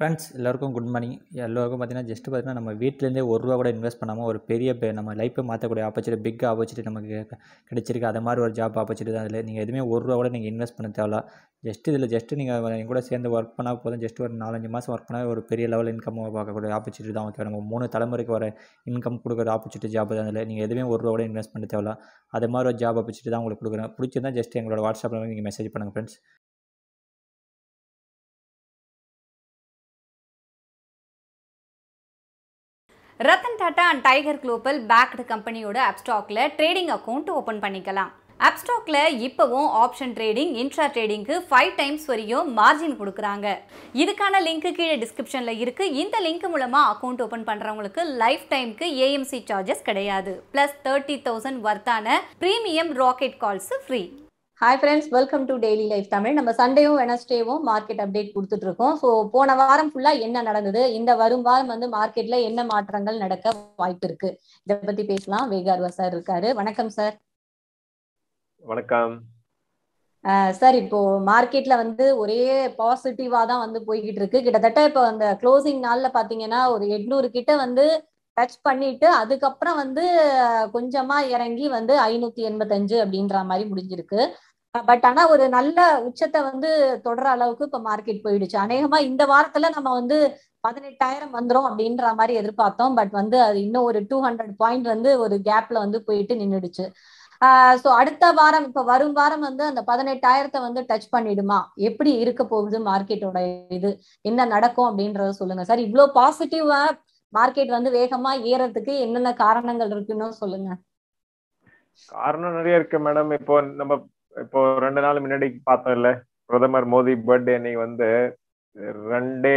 Friends எல்லோருக்கும் good morning எல்லோருக்கும் பார்த்தீங்கன்னா ஜஸ்ட் பார்த்தீங்கன்னா நம்ம வீட்டிலேருந்தே ஒரு ரூபா கூட இன்வெஸ்ட் பண்ணாமல் ஒரு பெரிய பே- நம்ம லைஃப்பை மாற்றக்கூடிய ஆப்பர்ச்சுனிட்டி பிக் ஆப்பர்ச்சுனிட்டி நமக்கு கெ- கிடைச்சிருக்கு அது மாதிரி ஒரு ஜாப் ஆப்பர்ச்சுனிட்டி தான் அதில் நீங்கள் எதுவுமே ஒரு ரூபா கூட நீங்கள் இன்வெஸ்ட் பண்ண தேவையில்ல ஜஸ்ட் இதில் ஜஸ்ட் நீங்கள் என் கூட சேர்ந்து ஒர்க் பண்ணால் போதும் ஜஸ்ட் ஒரு நாலஞ்சு மாதம் ஒர்க் பண்ணால் ஒரு பெரிய லெவல் இன்கம் பார்க்கக்கூடிய ஆப்பர்ச்சுனிட்டி தான் ஓகே நம்ம மூணு தலைமுறைக்கு வர இன்கம் கொடுக்குற ஆப்பர்ச்சுனிட்டி ஜாப் தான் அதில் நீங்கள் எதுவுமே ஒரு ரூபா கூட இன்வெஸ்ட் பண்ண தேவையில்ல அது மாதிரி ஒரு ஜாப் ஆப்பர்ச்சுனிட்டி தான் உங்களுக்கு கொடுக்குறேன் பிடிச்சிருந்தா ஜஸ்ட் எங்களோட வாட்ஸ்அப்பில் நீங்கள் மெசேஜ் பண்ணுங்கள் friends Ratan Tata and Tiger Global backed கம்பெனியோட அப்ஸ்டாக்ல ட்ரேடிங் அக்கௌண்ட் ஓப்பன் பண்ணிக்கலாம் அப்ஸ்டாக்ல இப்போவும் ஆப்ஷன் ட்ரேடிங் இன்ட்ரா ட்ரேடிங்க்கு ஃபைவ் டைம்ஸ் வரையும் மார்ஜின் கொடுக்குறாங்க இதுக்கான லிங்க் கீழே டிஸ்கிரிப்ஷனில் இருக்கு இந்த லிங்க் மூலமா அக்கௌண்ட் ஓப்பன் பண்றவங்களுக்கு லைஃப் டைம்க்கு ஏஎம்சி சார்ஜஸ் கிடையாது பிளஸ் தேர்ட்டி தௌசண்ட் வர்த்தான premium rocket calls free hi friends welcome to daily life Tamil நம்ம சண்டேவும் வெனஸ்டேவும் மார்க்கெட் அப்டேட் கொடுத்துட்டு இருக்கோம் ஸோ போன வாரம் ஃபுல்லா என்ன நடந்தது இந்த வரும் வாரம் வந்து மார்க்கெட்ல என்ன மாற்றங்கள் நடக்க வாய்ப்பு இருக்கு இதை பத்தி பேசலாம் வேகார்வா சார் இருக்காரு வணக்கம் சார் வணக்கம் சார் இப்போ மார்க்கெட்ல வந்து ஒரே பாசிட்டிவா தான் வந்து போய்கிட்டு இருக்கு கிட்டத்தட்ட இப்போ அந்த க்ளோசிங் நாள்ல பாத்தீங்கன்னா ஒரு எட்நூறு கிட்ட வந்து டச் பண்ணிட்டு அதுக்கப்புறம் வந்து அஹ், கொஞ்சமா இறங்கி வந்து ஐநூத்தி எண்பத்தஞ்சு அப்படின்ற மாதிரி முடிஞ்சிருக்கு பட் ஆனா ஒரு நல்ல உச்சத்தை வந்து தொடர அளவுக்கு இப்ப மார்க்கெட் போயிடுச்சு அநேகமா இந்த வாரத்துல நம்ம வந்து பதினெட்டாயிரம் வந்துரும் அப்படின்ற மாதிரி எதிர்பார்த்தோம் பட் வந்து அது இன்னும் ஒரு டூ ஹண்ட்ரட் பாயிண்ட் வந்து ஒரு கேப்ல வந்து போயிட்டு நின்னுடுச்சு ஸோ அடுத்த வாரம் இப்ப வரும் வாரம் வந்து அந்த பதினெட்டாயிரத்தை வந்து டச் பண்ணிடுமா எப்படி இருக்க போகுது மார்க்கெட்டோட இது என்ன நடக்கும் அப்படின்றத சொல்லுங்க சார் இவ்வளோ பாசிட்டிவா மார்க்கெட் வந்து வேகமா ஏறதுக்கு என்னென்ன காரணங்கள் இருக்குன்னு சொல்லுங்க காரணம் நிறைய இருக்கு மேடம் இப்போ நம்ம இப்போ ரெண்டு நாள் முன்னாடி பார்த்தோம் இல்ல பிரதமர் மோடி பர்த்டே அன்னைக்கு வந்து ரெண்டே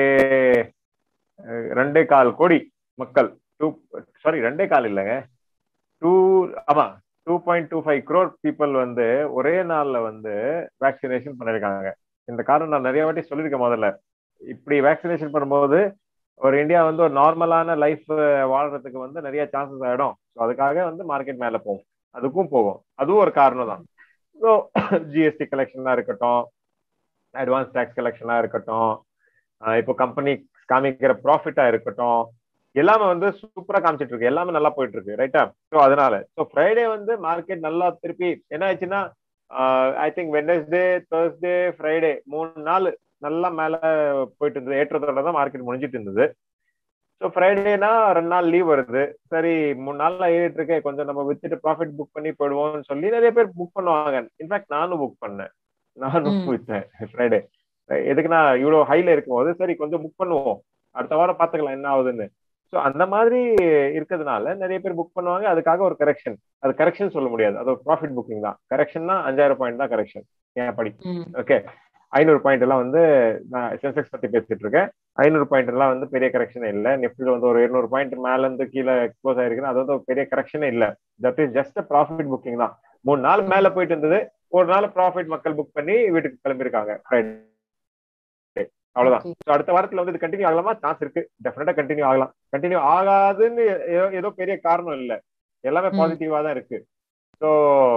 அஹ், ரெண்டே கால் கோடி மக்கள் டூ சாரி ரெண்டே கால் இல்லைங்க டூ ஆமா two point two five crore people வந்து ஒரே நாள்ல வந்து வேக்சினேஷன் பண்ணிருக்காங்க இந்த காரணம் நான் நிறைய வாட்டி சொல்லியிருக்கேன் முதல்ல இப்படி வேக்சினேஷன் பண்ணும்போது ஒரு இந்தியா வந்து ஒரு நார்மலான லைஃப் வாழ்றதுக்கு வந்து நிறைய சான்சஸ் ஆயிடும் ஸோ அதுக்காக வந்து மார்க்கெட் மேல போகும் அதுக்கும் போகும் அதுவும் ஒரு காரணம் தான் ஸோ ஜிஎஸ்டி கலெக்ஷனா இருக்கட்டும் அட்வான்ஸ் டேக்ஸ் கலெக்ஷனா இருக்கட்டும் ஆஹ் இப்போ கம்பெனி காமிக்கிற ப்ராஃபிட்டா இருக்கட்டும் எல்லாமே வந்து சூப்பரா காமிச்சிட்டு இருக்கு எல்லாமே நல்லா போயிட்டு இருக்கு ரைட்டா ஸோ அதனால ஸோ ஃப்ரைடே வந்து மார்க்கெட் நல்லா திருப்பி என்ன ஆச்சுன்னா I think Wednesday Thursday Friday மூணு நாள் நல்லா மேல போயிட்டு இருந்தது ஏற்றத்தோட தான் மார்க்கெட் முடிஞ்சிட்டு இருந்தது ஸோ ஃப்ரைடேனா ரெண்டு நாள் லீவ் வருது சரி மூணு நாள்ல ஏறிட்டு இருக்கே கொஞ்சம் நம்ம வித்துட்டு ப்ராஃபிட் புக் பண்ணி போயிடுவோம்னு சொல்லி நிறைய பேர் புக் பண்ணுவாங்க இன்ஃபேக்ட் நானும் புக் பண்ணேன் நானும் ம். வித்தேன் ஃப்ரைடே எதுக்குன்னா இவ்வளவு ஹைல இருக்கும்போது சரி கொஞ்சம் புக் பண்ணுவோம் அடுத்த வாரம் பாத்துக்கலாம் என்ன ஆகுதுன்னு ஸோ அந்த மாதிரி இருக்கிறதுனால நிறைய பேர் புக் பண்ணுவாங்க அதுக்காக ஒரு கரெக்ஷன் அது கரெக்ஷன் சொல்ல முடியாது அது ஒரு ப்ராஃபிட் புக்கிங் தான் கரெக்ஷன்னா அஞ்சாயிரம் பாயிண்ட் தான் கரெக்ஷன் ஏன் படி ம், ஓகே ஐநூறு பாயிண்ட் எல்லாம் வந்து நான் சென்செக்ஸ் பத்தி பேசிட்டு இருக்கேன் ஐநூறு பாயிண்ட் எல்லாம் வந்து பெரிய கரெக்ஷனே இல்ல நிஃப்டில வந்து ஒரு இருநூறு பாயிண்ட் மேல இருந்து கீழே க்ளோஸ் ஆயிருக்குன்னா அது வந்து ஒரு பெரிய கரெக்ஷனே இல்ல that is just profit booking தான் மூணு நாள் மேல போயிட்டு இருந்தது ஒரு நாள் ப்ராஃபிட் மக்கள் புக் பண்ணி வீட்டுக்கு கிளம்பியிருக்காங்க Friday. அவ்வளவுதான் Okay. So, அடுத்த வாரத்துல வந்து இது கண்டினியூ ஆகலாமா சான்ஸ் இருக்கு டெஃபினட்டா கண்டினியூ ஆகலாம் கண்டினியூ ஆகாதுன்னு ஏதோ ஏதோ பெரிய காரணம் இல்ல எல்லாமே ம். பாசிட்டிவா தான் இருக்கு ஸோ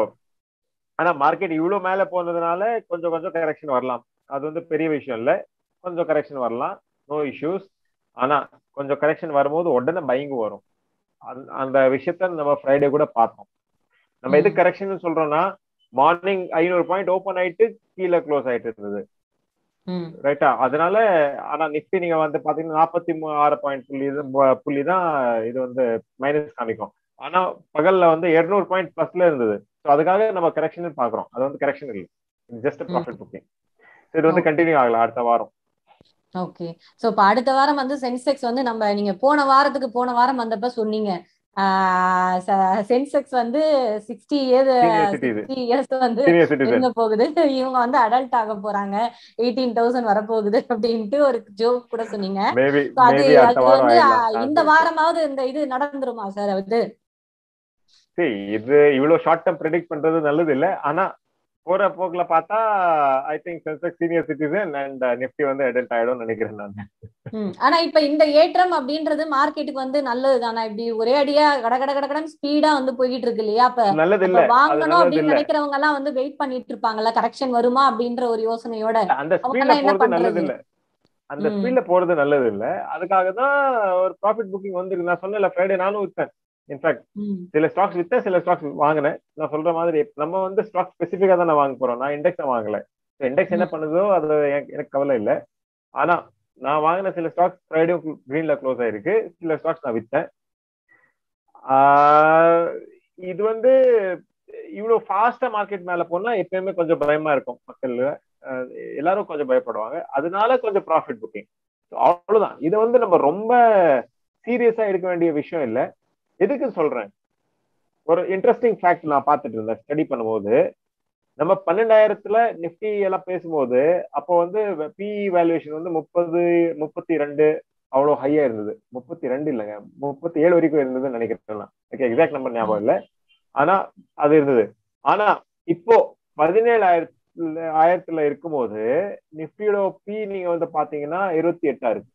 ஆனா மார்க்கெட் இவ்வளவு மேல போனதுனால கொஞ்சம் கொஞ்சம் கரெக்ஷன் வரலாம் அது வந்து பெரிய விஷயம் இல்ல கொஞ்சம் கரெக்ஷன் வரலாம் நோ இஷ்யூஸ் ஆனா கொஞ்சம் கரெக்ஷன் வரும்போது உடனே பைங் வரும் அந்த- அந்த விஷயத்த நம்ம ஃப்ரைடே கூட பார்த்தோம் நம்ம எது ம். கரெக்ஷன் சொல்றோம்னா மார்னிங் ஐநூறு பாயிண்ட் ஓபன் ஆயிட்டு கீழே க்ளோஸ் ஆயிட்டு இருந்தது ம், ரைட்டா அதனால ஆனா நிஃப்டி நீங்க வந்து பாத்தீங்கன்னா நாற்பத்தி ஆறு பாயிண்ட் புள்ளி இது- ப- புள்ளி தான் இது வந்து மைனஸ் காமிக்கும் ஆனா பகல்ல வந்து 200 பாயிண்ட் பிளஸ்ல இருந்தது ஸோ அதுக்காக நம்ம கரெக்ஷன் பாக்குறோம் அது வந்து கரெக்ஷன் இல்லை ஜஸ்ட் ப்ராஃபிட் புக்கிங் இது வந்து Okay. கண்டினியூ ஆகலாம் அடுத்த வாரம் ஓகே சோ இப்ப அடுத்த வாரம் வந்து சென்செக்ஸ் வந்து நம்ம நீங்க போன வாரத்துக்கு போன வாரம் வந்தப்ப சொன்னீங்க சென்செக்ஸ் வந்து sixty year Senior citizen. Sixty years வந்து சீனியர் சிட்டிசன் இருங்க போகுது இவங்க வந்து அடல்ட் ஆக போறாங்க எயிட்டீன் தௌசண்ட் வரப்போகுது அப்படின்ட்டு ஒரு ஜோக் கூட சொன்னீங்க மேபி So அது மேபி அடுத்த அது வாரம் வந்து ஆயிடலாம் அஹ், இந்த வாரமாவது இந்த இது நடந்துருமா சார் அது சரி இது இவ்வளவு ஷார்ட் டேர்ம் ப்ரெடிக்ட் பண்றது நல்லது இல்ல ஆனா போற போக்குல பார்த்தா I think Sensex senior citizen and Nifty வந்து அடல்ட் ஆயிடும்னு நினைக்கிறேன் நான் ம். ஆனா இப்ப இந்த ஏற்றம் அப்படின்றது மார்க்கெட்டுக்கு வந்து நல்லது தானே இப்படி ஒரே அடியா கட கட கட கடன்னு ஸ்பீடா வந்து போய்கிட்டு இருக்கு இல்லையா அப்ப நல்லது அப்ப இல்ல அது வாங்கணும் நல்லது அப்படின்னு இல்ல நினைக்கிறவங்க எல்லாம் வந்து வெயிட் பண்ணிட்டு இருப்பாங்கல்ல கரெக்ஷன் வருமா அப்படின்ற ஒரு யோசனையோட அந்த அவங்க ஸ்பீட்ல எல்லாம் என்ன போறது நல்லது பண்றது? இல்ல அந்த ம். ஸ்பீட்ல போறது நல்லது இல்ல அதுக்காக தான் ஒரு ப்ராஃபிட் புக்கிங் வந்திருக்கு நான் சொன்னேன்ல ஃப்ரைடே நானும் வித்தேன் இன்ஃபேக்ட் ம், சில ஸ்டாக்ஸ் வித்தேன் சில ஸ்டாக்ஸ் வாங்கினேன் நான் சொல்ற மாதிரி நம்ம வந்து ஸ்டாக் ஸ்பெசிஃபிக்கா தான் நான் வாங்க போறோம் நான் இண்டெக்ஸ் வாங்கல இண்டெக்ஸ் என்ன பண்ணுதோ அது எனக்கு எனக்கு கவலை இல்லை ஆனா நான் வாங்கின சில ஸ்டாக்ஸ் ஃப்ரைடே கிரீன்ல க்ளோஸ் ஆயிருக்கு சில ஸ்டாக்ஸ் நான் வித்தேன் ஆஹ் இது வந்து இவ்வளவு ஃபாஸ்டா மார்க்கெட் மேல போனா எப்பயுமே கொஞ்சம் பயமா இருக்கும் மக்கள் அஹ் எல்லாரும் கொஞ்சம் பயப்படுவாங்க அதனால கொஞ்சம் ப்ராஃபிட் புக்கிங் அவ்வளவுதான் இதை வந்து நம்ம ரொம்ப சீரியஸா எடுக்க வேண்டிய விஷயம் இல்லை எதுக்கு சொல்றேன் ஒரு இன்ட்ரெஸ்டிங் ஃபேக்ட் நான் பார்த்துட்டு இருந்தேன் ஸ்டடி பண்ணும்போது நம்ம பன்னெண்டாயிரத்துல நிஃப்டி எல்லாம் பேசும்போது அப்போ வந்து பி வேல்யூவேஷன் வந்து முப்பது முப்பத்தி ரெண்டு அவ்வளோ ஹையா இருந்தது முப்பத்தி ரெண்டு இல்லைங்க முப்பத்தி ஏழு வரைக்கும் இருந்ததுன்னு நினைக்கிறேன் ஓகே எக்ஸாக்ட் நம்பர் ஞாபகம் இல்லை ஆனா அது இருந்தது ஆனா இப்போ பதினேழாயிரத்துல ஆயிரத்துல இருக்கும்போது நிஃப்டியோட பி நீங்க வந்து பாத்தீங்கன்னா இருபத்தி எட்டா இருக்கு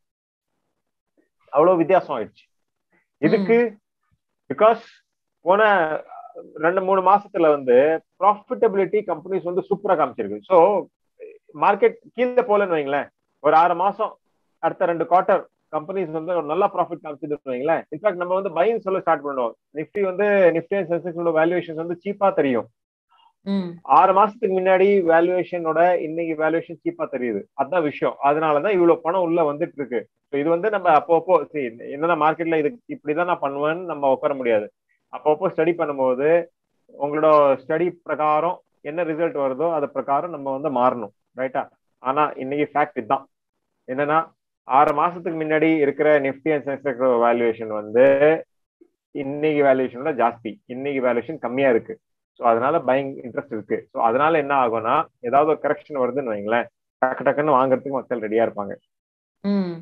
அவ்வளவு வித்தியாசம் ஆயிடுச்சு இதுக்கு பிகாஸ் போன ரெண்டு மூணு மாசத்துல வந்து ப்ராஃபிட்டபிலிட்டி கம்பெனிஸ் வந்து சூப்பரா காமிச்சிருக்கு ஸோ மார்க்கெட் கீழே போலன்னு வைங்களேன் ஒரு ஆறு மாசம் அடுத்த ரெண்டு குவார்டர் கம்பெனிஸ் வந்து ஒரு நல்ல ப்ராஃபிட் காமிச்சிட்டு வைங்களேன் இன்ஃபேக்ட் நம்ம வந்து பையிங் சொல்ல ஸ்டார்ட் பண்ணுவோம் நிஃப்டி வந்து நிஃப்டி அண்ட் சென்செக்ஸோட வேல்யூவேஷன் வந்து சீப்பா தெரியும் ம், ஆறு மாசத்துக்கு முன்னாடி வேல்யூவேஷனோட இன்னைக்கு வேல்யூவேஷன் சீப்பா தெரியுது அதான் விஷயம் அதனாலதான் இவ்வளவு பணம் உள்ள வந்துட்டு இருக்கு So இது வந்து நம்ம அப்பப்போ சரி என்னன்னா மார்க்கெட்ல இது இப்படிதான் நான் பண்ணுவேன்னு நம்ம உட்கார முடியாது அப்பப்போ ஸ்டடி பண்ணும்போது உங்களோட ஸ்டடி பிரகாரம் என்ன ரிசல்ட் வருதோ அது பிரகாரம் நம்ம வந்து மாறணும் ரைட்டா ஆனா இன்னைக்கு ஃபேக்ட் இதுதான் என்னன்னா ஆறு மாசத்துக்கு முன்னாடி இருக்கிற நிஃப்டி அண்ட் சென்செக்ஸ் வேல்யூவேஷன் வந்து இன்னைக்கு வேல்யூவேஷனோட ஜாஸ்தி இன்னைக்கு வேல்யூவேஷன் கம்மியா இருக்கு ஸோ அதனால பையிங் இன்ட்ரெஸ்ட் இருக்கு ஸோ அதனால என்ன ஆகும்னா ஏதாவது ஒரு கரெக்ஷன் வருதுன்னு வைங்களேன் டக்கு டக்குன்னு வாங்குறதுக்கு மக்கள் ரெடியா இருப்பாங்க ம்.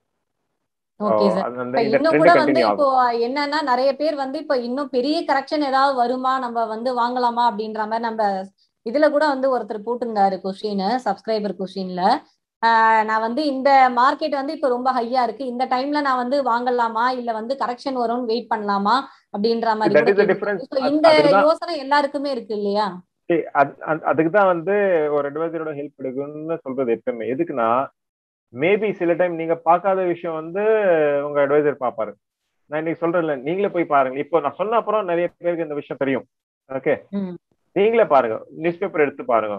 So, ஓகே சார் அது இப்ப வந்து இந்த இன்னும் ட்ரெண்ட் கூட வந்து கண்டினியூ இப்போ ஆகும் என்னன்னா நிறைய பேர் வந்து இப்ப இன்னும் பெரிய கரெக்ஷன் ஏதாவது வருமா நம்ம வந்து வாங்கலாமா அப்படின்ற மாதிரி நம்ம இதுல கூட வந்து ஒருத்தர் போட்டிருந்தாரு கொஸ்டின் சப்ஸ்கிரைபர் கொஸ்டின்ல நான் வந்து இந்த மார்க்கெட் வந்து இப்ப ரொம்ப ஹையா இருக்கு இந்த டைம்ல நான் வந்து வாங்கலாமா இல்ல வந்து கரெக்ஷன் வரும்னு வெயிட் பண்ணலாமா அப்படின்ற மாதிரி That கூட is the கேட்டிருந்தாரு. difference. So, அது- இந்த அதுதான். யோசனை எல்லாருக்குமே இருக்கு இல்லையா சரி, அது- அது- அதுக்கு தான் வந்து ஒரு அட்வைசரோட ஹெல்ப் எடுக்கணும்னு சொல்றது எப்பவுமே எதுக்குன்னா மேபி சில டைம் நீங்க பார்க்காத விஷயம் வந்து உங்க அட்வைசர் பார்ப்பாரு நான் இன்னைக்கு சொல்றேன்ல நீங்களே போய் பாருங்க இப்போ நான் சொன்ன அப்புறம் நிறைய பேருக்கு இந்த விஷயம் தெரியும் ஓகே ம். நீங்களே பாருங்க நியூஸ் பேப்பர் எடுத்து பாருங்க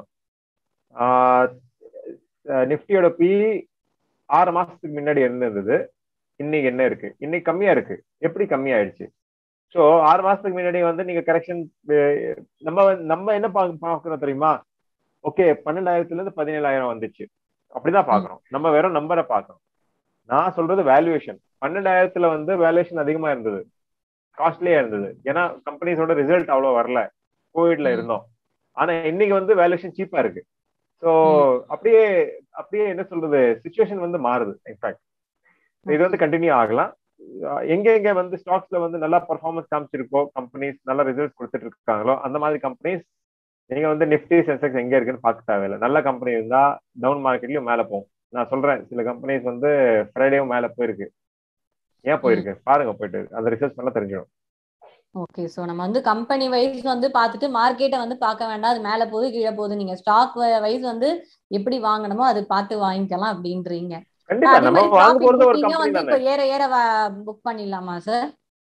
நிஃப்டியோட பி ஆறு மாசத்துக்கு முன்னாடி இருந்தது இன்னைக்கு என்ன இருக்கு இன்னைக்கு கம்மியா இருக்கு எப்படி கம்மியாயிடுச்சு ஸோ ஆறு மாசத்துக்கு முன்னாடி வந்து நீங்க கரெக்ஷன் நம்ம வந்து- நம்ம என்ன பாக்க- பாக்குறோம் தெரியுமா ஓகே பன்னெண்டாயிரத்துல இருந்து பதினேழாயிரம் வந்துச்சு அப்படிதான் பாக்குறோம் நம்ம வெறும் நம்பரை பாக்குறோம் நான் சொல்றது வேல்யூவேஷன் பன்னெண்டாயிரத்துல வந்து வேல்யூவேஷன் அதிகமா இருந்தது காஸ்ட்லியா இருந்தது ஏன்னா கம்பெனிஸோட ரிசல்ட் அவ்வளவு வரல கோவிட்ல ம். இருந்தோம் ஆனா இன்னைக்கு வந்து வேல்யூவேஷன் சீப்பா இருக்கு ஸோ அப்படியே அப்படியே என்ன சொல்றது சுச்சுவேஷன் வந்து மாறுது இன்ஃபேக்ட் இது வந்து கண்டினியூ ஆகலாம் அஹ் எங்க எங்க வந்து ஸ்டாக்ஸ்ல வந்து நல்லா பர்ஃபார்மன்ஸ் காமிச்சிருக்கோ கம்பெனிஸ் நல்ல ரிசல்ட் கொடுத்துட்டு இருக்காங்களோ அந்த மாதிரி கம்பெனிஸ் நீங்க வந்து நிஃப்டி சென்செக்ஸ் எங்க இருக்குன்னு பார்க்க தேவையில்லை நல்ல கம்பெனி இருந்தா டவுன் மார்க்கெட்லயும் மேல போகும் நான் சொல்றேன் சில கம்பெனிஸ் வந்து ஃப்ரைடேவும் மேல போயிருக்கு ஏன் போயிருக்கு பாருங்க போயிட்டு அந்த ரிசர்ச் பண்ண தெரிஞ்சிடும் ஓகே ஸோ நம்ம வந்து கம்பெனி வைஸ் வந்து பார்த்துட்டு மார்க்கெட்டை வந்து பார்க்க வேண்டாம் அது மேலே போகுது கீழே போகுது நீங்க ஸ்டாக் வைஸ் வந்து எப்படி வாங்கணுமோ அது பார்த்து வாங்கிக்கலாம் அப்படின்றீங்க கண்டிப்பா அதே நம்ம மாதிரி வாங்க ப்ராஃபிட் போறது ஒரு புக்கிங்கும் கம்பெனி வந்து தானே இப்போ ஏற ஏற புக் பண்ணிடலாமா சார்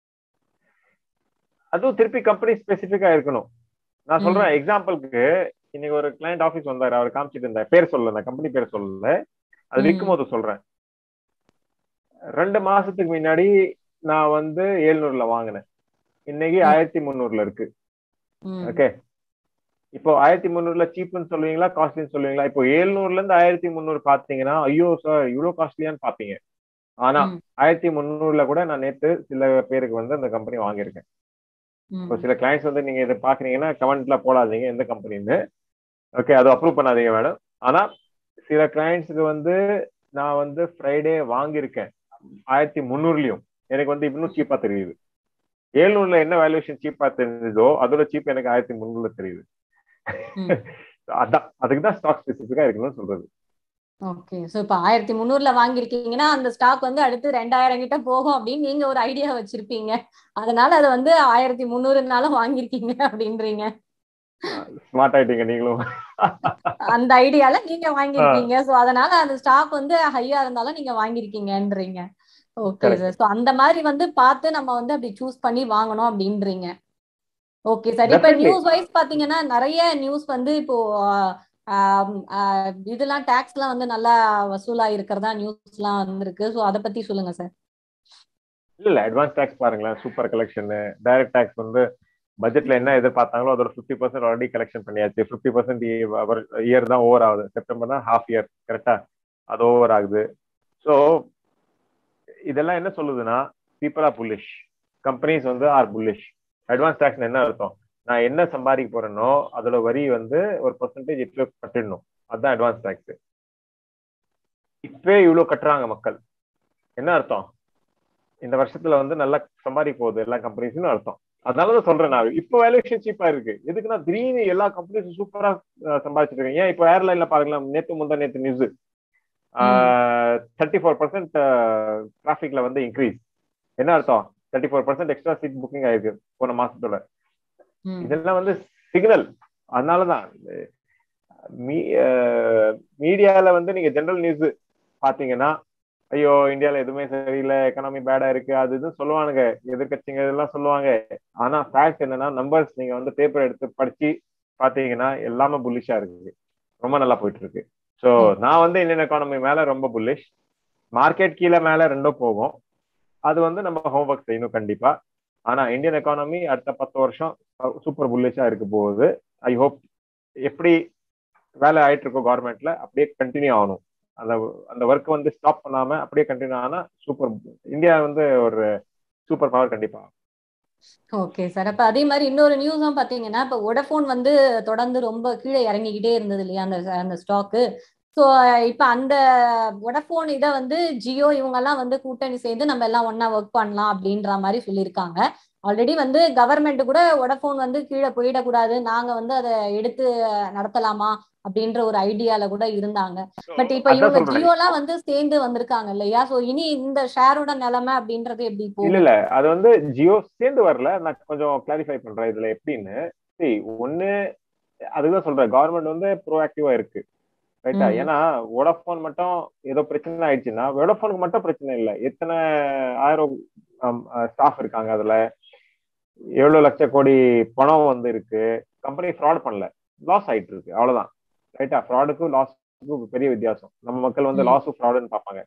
அதுவும் திருப்பி கம்பெனி ஸ்பெசிபிக்கா இருக்கணும் நான் சொல்றேன் எக்ஸாம்பிளுக்கு இன்னைக்கு ஒரு கிளைண்ட் ஆபீஸ் வந்தாரு அவர் காமிச்சிட்டு இருந்தார் பேர் சொல்லல கம்பெனி பேர் சொல்லல அது ம். விற்கும் போது சொல்றேன் ரெண்டு மாசத்துக்கு முன்னாடி நான் வந்து எழுநூறுல வாங்கினேன் இன்னைக்கு ம். ஆயிரத்தி முந்நூறுல இருக்கு ம் ஓகே இப்போ ஆயிரத்தி முந்நூறுல சீப்னு சொல்லுவீங்களா காஸ்ட்லின்னு சொல்லுவீங்களா இப்போ ஏழ்நூறுல இருந்து ஆயிரத்தி முந்நூறு பாத்தீங்கன்னா ஐயோ சார் இவ்வளவு காஸ்ட்லியான்னு பாப்பீங்க ஆனா ம். ஆயிரத்தி முந்நூறுல கூட நான் நேத்து சில பேருக்கு வந்து அந்த கம்பெனி வாங்கியிருக்கேன் ம். இப்போ சில கிளைண்ட்ஸ் வந்து நீங்க இதை பாக்குறீங்கன்னா கமெண்ட்ல போடாதீங்க எந்த கம்பெனின்னு ஓகே அது அப்ரூவ் பண்ணாதீங்க மேடம் ஆனா சில கிளைண்ட்ஸுக்கு வந்து நான் வந்து ஃப்ரைடே வாங்கியிருக்கேன் ஆயிரத்தி முந்நூறுலயும் எனக்கு வந்து இன்னும் சீப்பா தெரியுது ஏழ்நூறுல என்ன வேல்யூஷன் சீப்பா தெரிஞ்சதோ அதோட சீப் எனக்கு ஆயிரத்தி முந்நூறுல தெரியுது ம். அதான் அதுக்கு தான் ஸ்டாக் ஸ்பெசிஃபிக்கா இருக்கணும்னு சொல்றது ஓகே ஸோ இப்போ ஆயிரத்தி முந்நூறுல வாங்கியிருக்கீங்கன்னா அந்த ஸ்டாக் வந்து அடுத்து ரெண்டாயிரம் கிட்ட போகும் அப்படின்னு நீங்க ஒரு ஐடியா வச்சிருப்பீங்க அதனால அது வந்து ஆயிரத்தி முந்நூறுனால வாங்கியிருக்கீங்க அப்படின்றீங்க ஸ்மார்ட் ஆயிட்டீங்க நீங்களும் அந்த ஐடியால நீங்க வாங்கிருக்கீங்க சோ அதனால அந்த ஸ்டாக் வந்து ஹையா இருந்தாலும் நீங்க வாங்கிருக்கீங்கன்றீங்க ஓகே Correct. சார் சோ அந்த மாதிரி வந்து பார்த்து நம்ம வந்து அப்படி சூஸ் பண்ணி வாங்கணும் அப்படின்றீங்க ஓகே சார் இப்ப Definitely. நியூஸ் வைஸ் பாத்தீங்கன்னா நிறைய நியூஸ் வந்து இப்போ ஆம், ஆ, இதெல்லாம் டாக்ஸ் எல்லாம் வந்து நல்லா வசூலா இருக்கிறதா நியூஸ் எல்லாம் வந்திருக்கு சோ அத பத்தி சொல்லுங்க சார் இல்ல இல்ல அட்வான்ஸ் டாக்ஸ் பாருங்களேன் சூப்பர் கலெக்ஷன் டைரக்ட் டாக்ஸ் வந்து பட்ஜெட்ல என்ன எதிர்பார்த்தாங்களோ அதோட ஃபிஃப்டி பர்சன்ட் ஆல்ரெடி கலெக்ஷன் பண்ணியாச்சு ஃபிஃப்டி பர்சன்ட் இயர் தான் ஓவர் ஆகுது செப்டம்பர் தான் ஹாஃப் இயர் கரெக்டா அது ஓவர் ஆகுது ஸோ இதெல்லாம் என்ன சொல்லுதுன்னா பீப்புள் ஆர் புல்லிஷ் கம்பெனிஸ் வந்து ஆர் புல்லிஷ் அட்வான்ஸ் டாக்ஸ் என்ன அர்த்தம் நான் என்ன சம்பாதிக்க போறேனோ அதோட வரி வந்து ஒரு பர்சன்டேஜ் இப்போ கட்டிடணும் அதுதான் அட்வான்ஸ் டாக்ஸ் இப்பவே இவ்வளவு கட்டுறாங்க மக்கள் என்ன அர்த்தம் இந்த வருஷத்துல வந்து நல்லா சம்பாதிக்க போகுது எல்லா கம்பெனிஸ்னு அர்த்தம் அதனாலதான் சொல்றேன் நான் இப்போ வேல்யூஷன் சீப்பா இருக்கு எதுக்குன்னா திடீர்னு எல்லா கம்பெனிஸும் சூப்பரா சம்பாதிச்சிட்டு இருக்காங்க ஏன் இப்போ ஏர்லைன்ல பாருங்களேன் நேத்து முந்தா நேத்து நியூஸ் தேர்ட்டி ஃபோர் பர்சன்ட் டிராஃபிக்ல வந்து இன்க்ரீஸ் என்ன அர்த்தம் thirty four percent extra seat booking ஆயிருக்கு போன மாசத்தோட ம். இதெல்லாம் வந்து சிக்னல் அதனாலதான் மீடியால வந்து நீங்க ஜெனரல் நியூஸ் பாத்தீங்கன்னா ஐயோ இந்தியால எதுவுமே சரியில்லை எக்கனாமி பேடா இருக்கு அது இதுன்னு சொல்லுவானுங்க எதிர்கட்சிங்க இதெல்லாம் சொல்லுவாங்க ஆனா ஃபேக்ட் என்னன்னா நம்பர்ஸ் நீங்க வந்து பேப்பர் எடுத்து படிச்சு பாத்தீங்கன்னா எல்லாமே புல்லிஷா இருக்கு ரொம்ப நல்லா போயிட்டு இருக்கு சோ நான் வந்து இந்தியன் எக்கானமி மேல ரொம்ப புல்லிஷ் மார்க்கெட் கீழே மேல ரெண்டும் போகும் அது வந்து நம்ம ஹோம்ஒர்க் செய்யணும் கண்டிப்பா ஆனா இந்தியன் எக்கானமி அடுத்த பத்து வருஷம் சூப்பர் புல்லிஷா இருக்க போகுது ஐ ஹோப் எப்படி வேலை ஆயிட்டு இருக்கோ கவர்மெண்ட்ல அப்படியே கண்டினியூ ஆகணும் அந்த அந்த ஒர்க் வந்து ஸ்டாப் பண்ணாம அப்படியே கண்டினியூ ஆனா சூப்பர் இந்தியா வந்து ஒரு சூப்பர் பவர் கண்டிப்பா ஆகும். ஓகே சார் அப்ப அதே மாதிரி இன்னொரு நியூஸும் பாத்தீங்கன்னா இப்ப வோடஃபோன் வந்து தொடர்ந்து ரொம்ப கீழே இறங்கிக்கிட்டே இருந்தது இல்லையா அந்த அந்த ஸ்டாக்கு ஸோ இப்ப அந்த வோடஃபோன் இதை வந்து ஜியோ இவங்க எல்லாம் வந்து கூட்டணி சேர்ந்து நம்ம எல்லாம் ஒண்ணா ஒர்க் பண்ணலாம் அப்படின்ற மாதிரி சொல்லியிருக்காங்க ஆல்ரெடி வந்து கவர்மெண்ட் கூட வோடஃபோன் வந்து கீழே போயிடக்கூடாது நாங்க வந்து அதை எடுத்து நடத்தலாமா அப்படின்ற ஒரு ஐடியால கூட இருந்தாங்க பட் இப்ப அதான் இவங்க சொல்றேன். ஜியோலாம் வந்து சேர்ந்து வந்திருக்காங்க இல்லையா சோ இனி இந்த ஷேரோட நிலைமை அப்படின்றது எப்படி இல்ல போகும் இல்ல அது வந்து ஜியோ சேர்ந்து வரல நான் கொஞ்சம் கிளாரிஃபை பண்றேன் இதுல எப்படின்னு see ஒண்ணு அதுதான் சொல்றேன் கவர்மெண்ட் வந்து ப்ரோஆக்டிவா இருக்கு ரைட்டா ம். ஏன்னா வோடஃபோன் மட்டும் ஏதோ பிரச்சனை ஆயிடுச்சுன்னா வோடஃபோனுக்கு மட்டும் பிரச்சனை இல்லை எத்தனை ஆயிரம் ஸ்டாஃப் இருக்காங்க அதுல எவ்வளவு லட்சம் கோடி பணம் வந்து இருக்கு கம்பெனி ஃப்ராட் பண்ணல லாஸ் ஆயிட்டு இருக்கு அவ்வளவுதான் ரைட்டா ஃப்ராடுக்கும் லாஸுக்கும் பெரிய வித்தியாசம் நம்ம மக்கள் வந்து ம். லாஸும் ஃப்ராடுன்னு பார்ப்பாங்க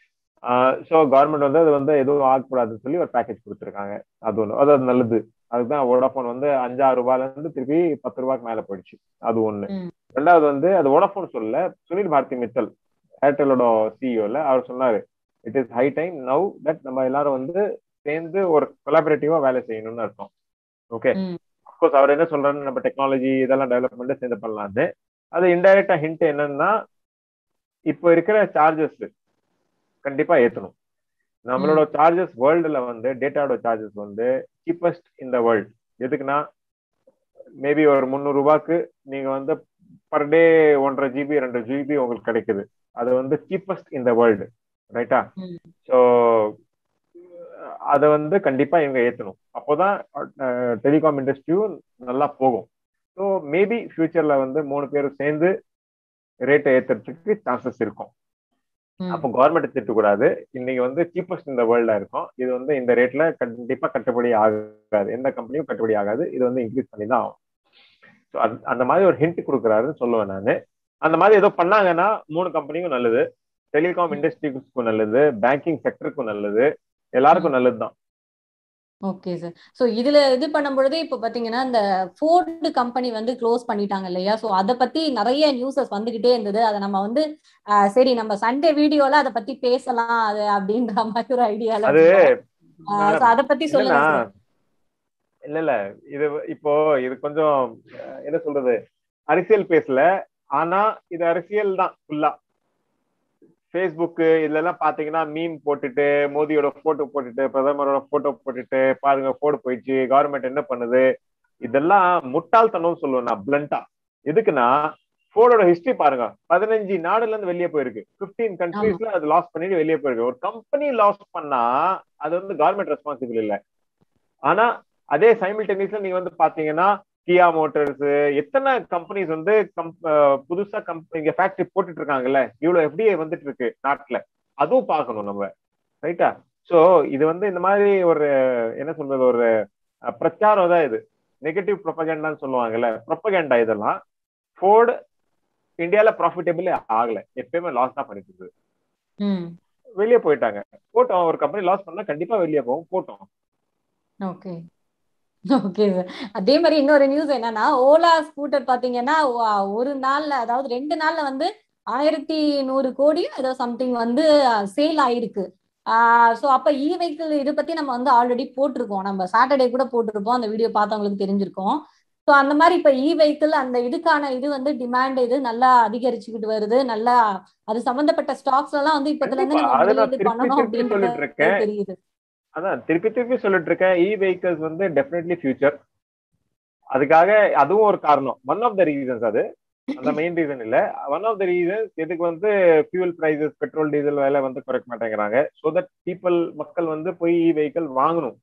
ஸோ கவர்மெண்ட் வந்து அது வந்து எதுவும் ஆகக்கூடாதுன்னு சொல்லி ஒரு பேக்கேஜ் கொடுத்துருக்காங்க அது ஒன்று அது அது நல்லது அதுதான் வோடாஃபோன் வந்து அஞ்சாறு ரூபாயில இருந்து திருப்பி பத்து ரூபாய்க்கு மேல போயிடுச்சு அது ஒண்ணு ம். ரெண்டாவது வந்து அது வோடாஃபோன் சொல்லல சுனில் பாரதி மித்தல் ஏர்டெலோட சிஇஓல அவர் சொன்னாரு it is high time now that நம்ம எல்லாரும் வந்து சேர்ந்து ஒரு கொலாபரேட்டிவா வேலை செய்யணும்னு அர்த்தம் ஓகே ம். அப்கோர்ஸ் அவர் என்ன சொல்றாரு நம்ம டெக்னாலஜி இதெல்லாம் டெவலப்மெண்ட் சேர்ந்து பண்ணலாம்னு அது இன்டைரக்டா ஹிண்ட் என்னன்னா இப்போ இருக்கிற சார்ஜஸ் கண்டிப்பா ஏத்தணும் நம்மளோட சார்ஜஸ் வேர்ல்டுல வந்து டேட்டாவோட சார்ஜஸ் வந்து சீப்பஸ்ட் இந்த வேர்ல்ட் எதுக்குன்னா மேபி ஒரு முந்நூறு ரூபாய்க்கு நீங்க வந்து பர் டே ஒன்றரை ஜிபி ரெண்டு ஜிபி உங்களுக்கு கிடைக்குது அது வந்து சீப்பஸ்ட் இந்த வேர்ல்டு ரைட்டா ம். ஸோ அதை வந்து கண்டிப்பா இவங்க ஏத்தணும் அப்போதான் டெலிகாம் இண்டஸ்ட்ரியும் நல்லா போகும் ஸோ மேபி ஃபியூச்சர்ல வந்து மூணு பேரும் சேர்ந்து ரேட்டை ஏத்துறதுக்கு சான்சஸ் இருக்கும் ம். அப்போ கவர்மெண்ட் திட்டக்கூடாது இன்னைக்கு வந்து சீப்பஸ்ட் இந்த வேர்ல்டா இருக்கும் இது வந்து இந்த ரேட்ல கண்டிப்பா கட்டுப்படி ஆகாது எந்த கம்பெனியும் கட்டுப்படி ஆகாது இது வந்து இன்க்ரீஸ் பண்ணி தான் ஆகும் ஸோ அந்த மாதிரி ஒரு ஹிண்ட் கொடுக்குறாருன்னு சொல்லுவேன் நான் அந்த மாதிரி ஏதோ பண்ணாங்கன்னா மூணு கம்பெனிக்கும் நல்லது டெலிகாம் இண்டஸ்ட்ரிக்கும் நல்லது பேங்கிங் செக்டருக்கும் நல்லது எல்லாருக்கும் நல்லது தான் ஓகே சார் ஸோ இதுல இது பண்ணும்பொழுது இப்போ பாத்தீங்கன்னா இந்த ஃபோர்டு கம்பெனி வந்து க்ளோஸ் பண்ணிட்டாங்க இல்லையா ஸோ அதை பத்தி நிறைய நியூஸஸ் வந்துகிட்டே இருந்தது அதை நம்ம வந்து ஆஹ், சரி நம்ம சண்டே வீடியோல அதை பத்தி பேசலாம் அது அப்படின்ற மாதிரி ஒரு ஐடியால அது ஸோ அதை பத்தி சொல்லுங்க என்னன்னா சார் இல்ல இல்ல இது இப்போ இது கொஞ்சம் அஹ், என்ன சொல்றது அரசியல் பேசல ஆனா இது அரசியல் தான் ஃபுல்லா ஃபேஸ்புக் இதுல எல்லாம் பாத்தீங்கன்னா மீம் போட்டுட்டு மோதியோட போட்டோ போட்டுட்டு பிரதமரோட போட்டோ போட்டுட்டு பாருங்க போடு போயிடுச்சு கவர்மெண்ட் என்ன பண்ணுது இதெல்லாம் முட்டாள்தனம் சொல்லுவேன் நான் பிளண்டா எதுக்குன்னா போர்டோட ஹிஸ்டரி பாருங்க பதினஞ்சு நாடுல இருந்து வெளியே போயிருக்கு பிப்டீன் கண்ட்ரீஸ்ல அது லாஸ் பண்ணிட்டு வெளியே போயிருக்கு ஒரு கம்பெனி லாஸ் பண்ணா அது வந்து கவர்மெண்ட் ரெஸ்பான்சிபிள் இல்ல ஆனா அதே சைமில்டேனியஸ்ல நீங்க வந்து பாத்தீங்கன்னா கியா மோட்டார்ஸ் எத்தனை கம்பெனிஸ் வந்து புதுசா கம்பெனி இங்க ஃபேக்டரி போட்டுட்டு இருக்காங்கல்ல இவ்வளவு எஃப்டிஐ வந்துட்டு இருக்கு நாட்டுல அதுவும் பார்க்கணும் நம்ம ரைட்டா சோ இது வந்து இந்த மாதிரி ஒரு என்ன சொல்றது ஒரு பிரச்சாரம் தான் இது நெகட்டிவ் ப்ரொபகேண்டான்னு சொல்லுவாங்கல்ல ப்ரொபகேண்டா இதெல்லாம் ஃபோர்டு இந்தியால ப்ராஃபிட்டபிளே ஆகல எப்பயுமே லாஸ் தான் பண்ணிட்டு இருக்குது வெளியே போயிட்டாங்க போட்டோம் ஒரு கம்பெனி லாஸ் பண்ணா கண்டிப்பா வெளியே போகும் போட்டோம் ஓகே ஓகே சார் அதே மாதிரி இன்னொரு நியூஸ் என்னன்னா ஓலா ஸ்கூட்டர் பாத்தீங்கன்னா ஒரு நாள்ல அதாவது ரெண்டு நாள்ல வந்து ஆயிரத்தி நூறு கோடி ஏதோ சம்திங் வந்து சேல் ஆயிருக்கு ஸோ அப்போ இ வெஹிக்கிள் இதை பத்தி நம்ம வந்து ஆல்ரெடி போட்டிருக்கோம் நம்ம சாட்டர்டே கூட போட்டிருப்போம் அந்த வீடியோ பார்த்தவங்களுக்கு தெரிஞ்சிருக்கோம் ஸோ அந்த மாதிரி இப்போ இ வெஹிக்கிள் அந்த இதுக்கான இது வந்து டிமாண்ட் இது நல்லா அதிகரிச்சுக்கிட்டு வருது நல்லா அது சம்பந்தப்பட்ட ஸ்டாக்ஸ் எல்லாம் வந்து இப்பத்துல இருந்து நம்ம முதலீடு பண்ணணும் அப்படின்னு தெரியுது அதான் திருப்பி திருப்பி சொல்லிட்டு இருக்கேன் இ வெஹிக்கிள்ஸ் வந்து டெஃபினெட்லி ஃபியூச்சர் அதுக்காக அதுவும் ஒரு காரணம் ஒன் ஆஃப் த ரீசன்ஸ் அது அந்த மெயின் ரீசன் இல்ல ஒன் ஆஃப் த ரீசன்ஸ் இதுக்கு வந்து ஃபியூல் பிரைசஸ் பெட்ரோல் டீசல் விலை வந்து குறைக்க மாட்டேங்கிறாங்க ஸோ தட் பீப்புள் மக்கள் வந்து போய் இ வெஹிக்கிள் வாங்கணும்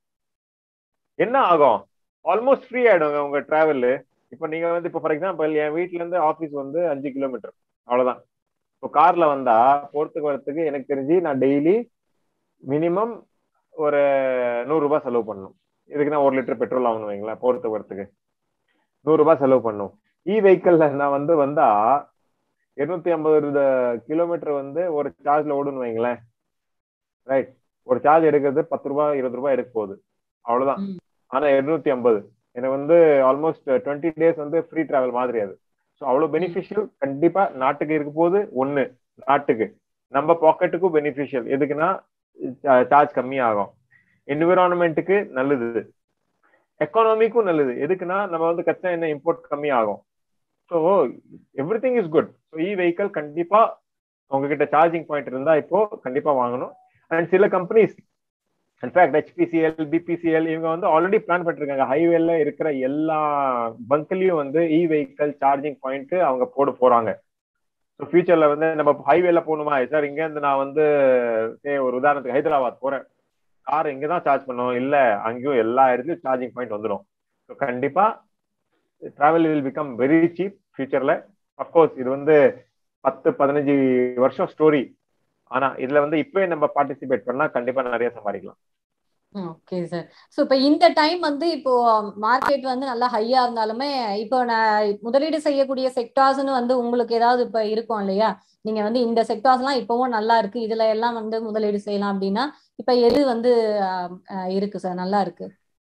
என்ன ஆகும் ஆல்மோஸ்ட் ஃப்ரீ ஆயிடுங்க உங்க டிராவல் இப்போ நீங்க வந்து இப்போ ஃபார் எக்ஸாம்பிள் என் வீட்ல இருந்து ஆஃபீஸ் வந்து அஞ்சு கிலோமீட்டர் அவ்வளவுதான் இப்போ கார்ல வந்தா போறதுக்கு வரத்துக்கு எனக்கு தெரிஞ்சு நான் டெய்லி மினிமம் ஒரு நூறு ரூபாய் செலவு பண்ணணும் இதுக்கு நான் ஒரு லிட்டர் பெட்ரோல் ஆகணும் வைங்களேன் போறதுக்கு வரத்துக்கு நூறு ரூபாய் செலவு பண்ணும் இ வெஹிக்கிள்ல நான் வந்து வந்தா இருநூத்தி ஐம்பது கிலோமீட்டர் வந்து ஒரு சார்ஜ்ல ஓடுன்னு வைங்களேன் ரைட் ஒரு சார்ஜ் எடுக்கிறது பத்து ரூபாய் இருபது ரூபாய் எடுக்க போகுது அவ்வளவுதான் ஆனா இருநூத்தி ஐம்பது எனக்கு வந்து ஆல்மோஸ்ட் டுவெண்ட்டி டேஸ் வந்து ஃப்ரீ டிராவல் மாதிரி அது ஸோ அவ்வளவு பெனிஃபிஷியல் கண்டிப்பா நாட்டுக்கு இருக்க போது ஒண்ணு நாட்டுக்கு நம்ம பாக்கெட்டுக்கும் பெனிஃபிஷியல் எதுக்குன்னா சார்ஜ் கம்மியாகும் என்விரான்மெண்ட்டுக்கு நல்லது எக்கானமிக்கும் நல்லது எதுக்குன்னா நம்ம வந்து கச்சா எண்ணெய் இம்போர்ட் கம்மியாகும் so everything is good so e vehicle கண்டிப்பா உங்ககிட்ட சார்ஜிங் பாயிண்ட் இருந்தா இப்போ கண்டிப்பா வாங்கணும் அண்ட் சில கம்பெனிஸ் இன்ஃபேக்ட் ஹெச்பிசிஎல் பிபிசிஎல் இவங்க வந்து ஆல்ரெடி பிளான் பண்ணிருக்காங்க ஹைவேல இருக்கிற எல்லா பங்க்லயும் வந்து இ வெஹிக்கல் சார்ஜிங் பாயிண்ட் அவங்க போட போறாங்க ஸோ ஃபியூச்சர்ல வந்து நம்ம ஹைவேல போகணுமா சார் இங்க இருந்து நான் வந்து ஒரு உதாரணத்துக்கு ஹைதராபாத் போறேன் கார் இங்க தான் சார்ஜ் பண்ணுவோம் இல்ல அங்கேயும் எல்லா இடத்துலயும் சார்ஜிங் பாயிண்ட் வந்துடும் ஸோ கண்டிப்பா travel will become very cheap ஃபியூச்சர்ல அப்கோர்ஸ் இது வந்து பத்து பதினஞ்சு வருஷம் ஸ்டோரி ஆனா இதுல வந்து இப்பவே நம்ம பார்ட்டிசிபேட் பண்ணா கண்டிப்பா நிறைய சம்பாதிக்கலாம் ஓகே சார் ஸோ இப்போ இந்த டைம் வந்து இப்போ மார்க்கெட் வந்து நல்லா ஹையா இருந்தாலுமே இப்போ நான் முதலீடு செய்யக்கூடிய செக்டார்ஸ்னு வந்து உங்களுக்கு ஏதாவது இப்போ இருக்கும் இல்லையா நீங்க வந்து இந்த செக்டார்ஸ்லாம் இப்பவும் நல்லா இருக்கு இதுல எல்லாம் வந்து முதலீடு செய்யலாம் அப்படின்னா இப்ப எது வந்து இருக்கு சார் நல்லா இருக்கு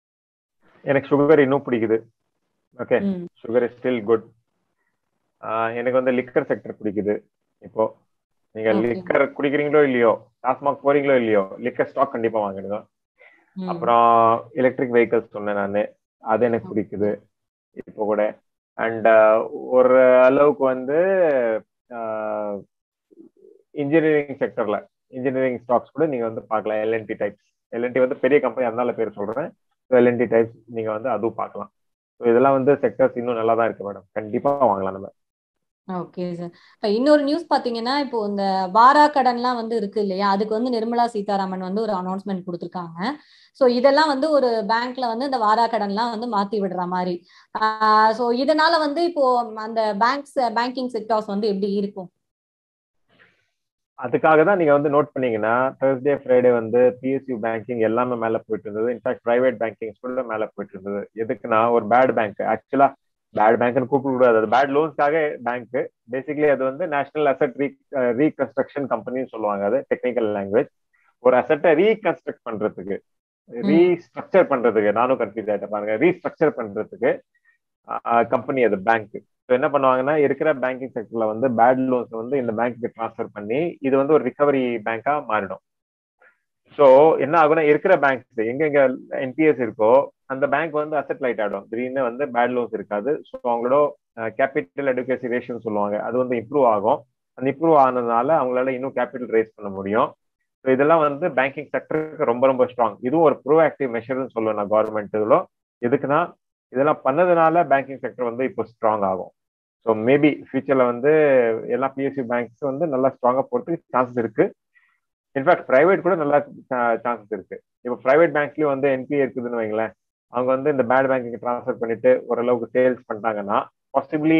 எனக்கு சுகர் இன்னும் பிடிக்குது okay sugar is still good எனக்கு வந்து லிக்கர் செக்டர் பிடிக்குது இப்போ நீங்க லிக்கர் குடிக்கிறீங்களோ இல்லையோ டாஸ்மாக் போறீங்களோ இல்லையோ லிக்கர் ஸ்டாக் கண்டிப்பா வாங்கிடுங்க அப்புறம் எலக்ட்ரிக் வெஹிக்கல்ஸ் சொன்னேன் நான் அது எனக்கு பிடிக்குது இப்போ கூட அண்ட் ஒரு அளவுக்கு வந்து இன்ஜினியரிங் செக்டர்ல இன்ஜினியரிங் ஸ்டாக்ஸ் கூட நீங்க வந்து பார்க்கலாம் எல்என்டி டைப்ஸ் எல்என்டி வந்து பெரிய கம்பெனி அதனால பேர் சொல்றேன் எல்என்டி டைப்ஸ் நீங்க வந்து அதுவும் பார்க்கலாம் ஸோ இதெல்லாம் வந்து செக்டர்ஸ் இன்னும் நல்லா தான் இருக்கு மேடம் கண்டிப்பா வாங்கலாம் நம்ம ஓகே சார் இன்னொரு நியூஸ் பாத்தீங்கன்னா இப்போ இந்த வாரா கடன்லாம் வந்து இருக்கு இல்லையா அதுக்கு வந்து நிர்மலா சீதாராமன் வந்து ஒரு அனௌன்ஸ்மெண்ட் கொடுத்துருக்காங்க ஸோ இதெல்லாம் வந்து ஒரு பேங்க்ல வந்து இந்த வாரா கடன்லாம் வந்து மாத்தி விடுற மாதிரி ஸோ இதனால வந்து இப்போ அந்த பேங்க்ஸ் பேங்கிங் செக்டார்ஸ் வந்து எப்படி இருக்கும் அதுக்காக தான் நீங்க வந்து நோட் பண்ணீங்கன்னா தேர்ஸ்டே ஃப்ரைடே வந்து பிஎஸ்யூ பேங்கிங் எல்லாமே மேல போயிட்டு இருந்தது இன்ஃபேக்ட் பிரைவேட் பேங்கிங் கூட மேல போயிட்டு இருந்தது எதுக்குன்னா ஒரு பேட் பேங்க் ஆக்சுவலா பேட் பேங்க்னு கூப்பிட கூடாது அது பேட் லோன்ஸ்க்காக பேங்க் பேசிக்கலி அது வந்து நேஷனல் அசட் ரீ ரீகன்ஸ்ட்ரக்ஷன் கம்பெனின்னு சொல்லுவாங்க அது டெக்னிக்கல் லாங்குவேஜ் ஒரு அசட்டை ரீகன்ஸ்ட்ரக்ட் பண்றதுக்கு ரீஸ்ட்ரக்சர் பண்றதுக்கு நானும் கன்ஃபியூஸ் ஆயிட்டேன் பாருங்க ரீஸ்ட்ரக்சர் பண்றதுக்கு கம்பெனி அது பேங்க் ஸோ என்ன பண்ணுவாங்கன்னா இருக்கிற பேங்கிங் செக்டர்ல வந்து பேட் லோன்ஸ் வந்து இந்த பேங்க்கு ட்ரான்ஸ்ஃபர் பண்ணி இது வந்து ஒரு ரிகவரி பேங்கா மாறிடும் ஸோ என்ன ஆகும்னா இருக்கிற பேங்க்ஸ் எங்க எங்க என்பிஎஸ் இருக்கோ அந்த பேங்க் வந்து அசெட் லைட் ஆகிடும் திடீர்னு வந்து பேட் லோன்ஸ் இருக்காது ஸோ அவங்களோட கேபிட்டல் எடுக்கேசி ரேஷன் சொல்லுவாங்க அது வந்து இம்ப்ரூவ் ஆகும் அந்த இம்ப்ரூவ் ஆனதுனால அவங்களால இன்னும் கேபிட்டல் ரைஸ் பண்ண முடியும் ஸோ இதெல்லாம் வந்து பேங்கிங் செக்டருக்கு ரொம்ப ரொம்ப ஸ்ட்ராங் இதுவும் ஒரு ப்ரோ ஆக்டிவ் மெஷர்னு சொல்லுவேன் நான் கவர்மெண்ட் இதில் எதுக்குன்னா இதெல்லாம் பண்ணதுனால பேங்கிங் செக்டர் வந்து இப்போ ஸ்ட்ராங் ஆகும் ஸோ மேபி ஃபியூச்சர்ல வந்து எல்லா பிஎஸ்சி பேங்க்ஸ் வந்து நல்லா ஸ்ட்ராங்கா போறதுக்கு சான்சஸ் இருக்கு இன்ஃபேக்ட் பிரைவேட் கூட நல்லா சான்சஸ் இருக்கு இப்போ பிரைவேட் பேங்க்லயும் வந்து என்பிஏ இருக்குதுன்னு வைங்களேன் அவங்க வந்து இந்த பேட் பேங்க்கு ட்ரான்ஸ்ஃபர் பண்ணிட்டு ஓரளவுக்கு சேல்ஸ் பண்ணிட்டாங்கன்னா பாசிபிளி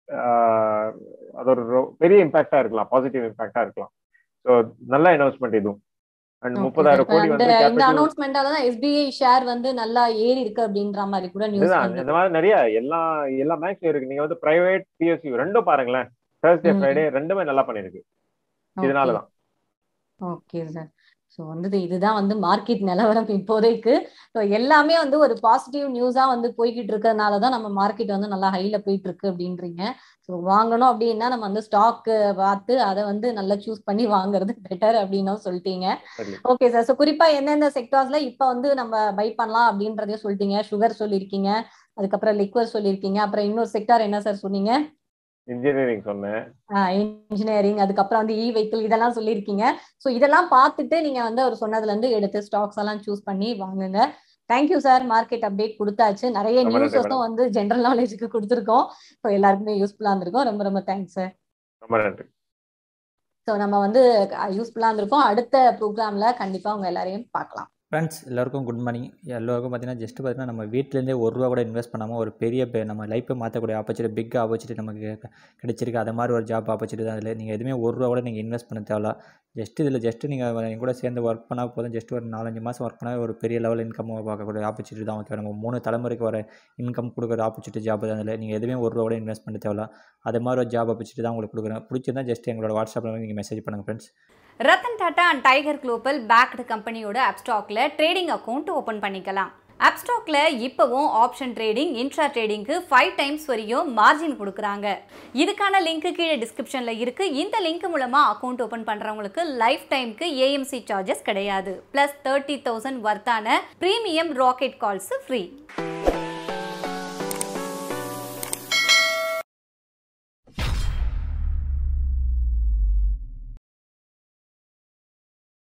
அது ஒரு ரொ- பெரிய இம்பாக்டா இருக்கலாம் பாசிட்டிவ் இம்பாக்டா இருக்கலாம் ஸோ நல்ல அனௌன்ஸ்மெண்ட் இதுவும் அண்ட் Okay, முப்பதாயிரம் sir. கோடி இந்த வந்து இந்த capital- அனௌன்ஸ்மெண்டால தான் எஸ்பிஐ ஷேர் வந்து நல்லா ஏறி இருக்கு அப்படின்ற மாதிரி கூட நியூஸ் இதுதான் வந்து இந்த மாதிரி நிறைய எல்லா எல்லா பேங்க்ஸ்லயும் இருக்கு நீங்க வந்து பிரைவேட் பிஎஸ்யூ ரெண்டும் பாருங்களேன் Thursday ம். ஃப்ரைடே ரெண்டுமே நல்லா பண்ணிருக்கு இதனாலதான் ஓகே சார் ஸோ வந்து இதுதான் வந்து மார்க்கெட் நிலவரம் இப்போதைக்கு ஸோ எல்லாமே வந்து ஒரு பாசிட்டிவ் நியூஸா வந்து போய்கிட்டு இருக்கிறதுனால தான் நம்ம மார்க்கெட் வந்து நல்லா ஹைல போயிட்டு இருக்கு அப்படின்றீங்க ஸோ வாங்கணும் அப்படின்னா நம்ம வந்து ஸ்டாக் பார்த்து அதை வந்து நல்லா சூஸ் பண்ணி வாங்குறது பெட்டர் அப்படின்னும் சொல்லிட்டீங்க சரி ஓகே சார் ஸோ குறிப்பா எந்தெந்த செக்டார்ஸ்ல இப்போ வந்து நம்ம பை பண்ணலாம் அப்படின்றதையும் சொல்லிட்டீங்க சுகர் சொல்லியிருக்கீங்க அதுக்கப்புறம் லிக்வர் சொல்லியிருக்கீங்க அப்புறம் இன்னொரு செக்டார் என்ன சார் சொன்னீங்க இன்ஜினியரிங் சொன்னேன் இன்ஜினியரிங் அதுக்கப்புறம் வந்து இ வெஹிக்கிள் இதெல்லாம் சொல்லியிருக்கீங்க ஸோ இதெல்லாம் பார்த்துட்டு நீங்க வந்து அவர் சொன்னதுல இருந்து எடுத்து ஸ்டாக்ஸ் எல்லாம் சூஸ் பண்ணி வாங்குங்க தேங்க்யூ சார் மார்க்கெட் அப்டேட் கொடுத்தாச்சு நிறைய ரொம்ப நன்றி, நியூஸஸும் வந்து ஜென்ரல் நாலேஜுக்கு கொடுத்துருக்கோம் ஸோ எல்லாருக்குமே யூஸ்ஃபுல்லா இருந்திருக்கும் ரொம்ப ரொம்ப தேங்க்ஸ் சார் ரொம்ப நன்றி ஸோ நம்ம வந்து யூஸ்ஃபுல்லா இருந்திருக்கோம் அடுத்த ப்ரோக்ராம்ல கண்டிப்பா உங்க எல்லாரையும் பார்க்கலாம் ஃப்ரெண்ட்ஸ் எல்லாருக்கும் குட் மார்னிங் எல்லோருக்கும் பார்த்தீங்கன்னா ஜஸ்ட் பார்த்தீங்கன்னா நம்ம வீட்டிலேருந்தே ஒரு ரூபா கூட இன்வெஸ்ட் பண்ணாமல் ஒரு பெரிய பெ- நம்ம லைஃப்பை மாற்றக்கூடிய ஆப்பர்ச்சுனிட்டி பிக் ஆப்பர்ச்சுனிட்டி நமக்கு க- கிடைச்சிருக்கு அது மாதிரி ஒரு ஜாப் ஆப்பர்ச்சுனிட்டி தான் அதில் நீங்கள் எதுவுமே ஒரு ரூபா கூட நீங்கள் இன்வெஸ்ட் பண்ண தேவையில்ல ஜஸ்ட் இதில் ஜஸ்ட் நீங்கள் என் கூட சேர்ந்து ஒர்க் பண்ணால் போதும் ஜஸ்ட் ஒரு நாலஞ்சு மாதம் ஒர்க் பண்ணால் ஒரு பெரிய லெவல் இன்கம் பார்க்கக்கூடிய ஆப்பர்ச்சுனிட்டி தான் ஓகே நம்ம மூணு தலைமுறைக்கு வர இன்கம் கொடுக்குற ஆப்பர்ச்சுனிட்டி ஜாப் தான் அதில் நீங்கள் எதுவுமே ஒரு ரூபா கூட இன்வெஸ்ட் பண்ண தேவையில்ல அது மாதிரி ஒரு ஜாப் ஆப்பர்ச்சுனிட்டி தான் உங்களுக்கு கொடுக்குறேன் பிடிச்சிருந்தா ஜஸ்ட் எங்களோட வாட்ஸ்அப்பில் நீங்கள் மெசேஜ் பண்ணுங்கள் friends Ratan Tata and Tiger Global backed கம்பெனியோட அப்ஸ்டாக்ல ட்ரேடிங் அக்கௌண்ட் ஓபன் பண்ணிக்கலாம் அப்ஸ்டாக்ல இப்போவும் ஆப்ஷன் ட்ரேடிங் இன்ட்ரா ட்ரேடிங்க்கு ஃபைவ் டைம்ஸ் வரையும் மார்ஜின் கொடுக்குறாங்க இதுக்கான லிங்க் கீழே டிஸ்கிரிப்ஷன்ல இருக்கு இந்த லிங்க் மூலமா அக்கௌண்ட் ஓபன் பண்றவங்களுக்கு லைஃப் டைம்க்கு ஏஎம்சி சார்ஜஸ் கிடையாது பிளஸ் தேர்ட்டி தௌசண்ட் வர்த்தான ப்ரீமியம் ராக்கெட் கால்ஸ் ஃப்ரீ